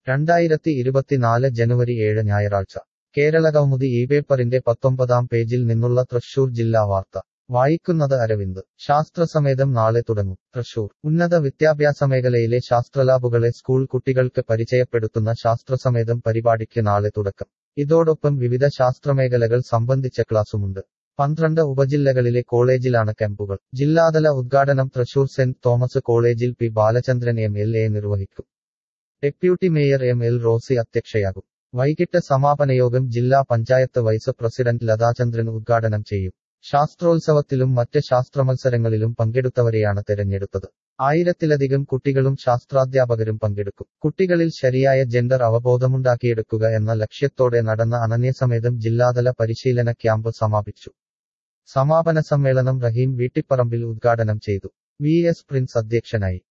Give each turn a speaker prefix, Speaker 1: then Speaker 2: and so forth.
Speaker 1: രണ്ടായിരത്തി ഇരുപത്തിനാല് ജനുവരി ഏഴ് ഞായറാഴ്ച കേരളകൗമുദി ഈ പേപ്പറിന്റെ പത്തൊമ്പതാം പേജിൽ നിന്നുള്ള തൃശൂർ ജില്ലാ വാർത്ത വായിക്കുന്നത് അരവിന്ദ് ശാസ്ത്രസമേതം നാളെ തുടങ്ങും തൃശൂർ ഉന്നത വിദ്യാഭ്യാസ മേഖലയിലെ ശാസ്ത്രലാബുകളെ സ്കൂൾ കുട്ടികൾക്ക് പരിചയപ്പെടുത്തുന്ന ശാസ്ത്രസമേതം പരിപാടിക്ക് നാളെ തുടക്കം ഇതോടൊപ്പം വിവിധ ശാസ്ത്രമേഖലകൾ സംബന്ധിച്ച ക്ലാസുമുണ്ട് പന്ത്രണ്ട് ഉപജില്ലകളിലെ കോളേജിലാണ് ക്യാമ്പുകൾ ജില്ലാതല ഉദ്ഘാടനം തൃശൂർ സെന്റ് തോമസ് കോളേജിൽ P Balachandran M L A നിർവഹിക്കും deputy mayor M L Rosy അധ്യക്ഷയാകും വൈകിട്ട് സമാപനയോഗം ജില്ലാ പഞ്ചായത്ത് വൈസ് പ്രസിഡന്റ് ലതാചന്ദ്രൻ ഉദ്ഘാടനം ചെയ്യും ശാസ്ത്രോത്സവത്തിലും മറ്റ് ശാസ്ത്രമത്സരങ്ങളിലും പങ്കെടുത്തവരെയാണ് തെരഞ്ഞെടുത്തത് ആയിരത്തിലധികം കുട്ടികളും ശാസ്ത്രാധ്യാപകരും പങ്കെടുക്കും കുട്ടികളിൽ ശരിയായ ജെൻഡർ അവബോധമുണ്ടാക്കിയെടുക്കുക എന്ന ലക്ഷ്യത്തോടെ നടന്ന അനന്യസമേതം ജില്ലാതല പരിശീലന ക്യാമ്പ് സമാപിച്ചു സമാപന സമ്മേളനം റഹീം വീട്ടിപ്പറമ്പിൽ ഉദ്ഘാടനം ചെയ്തു വി എസ് പ്രിൻസ് അധ്യക്ഷനായി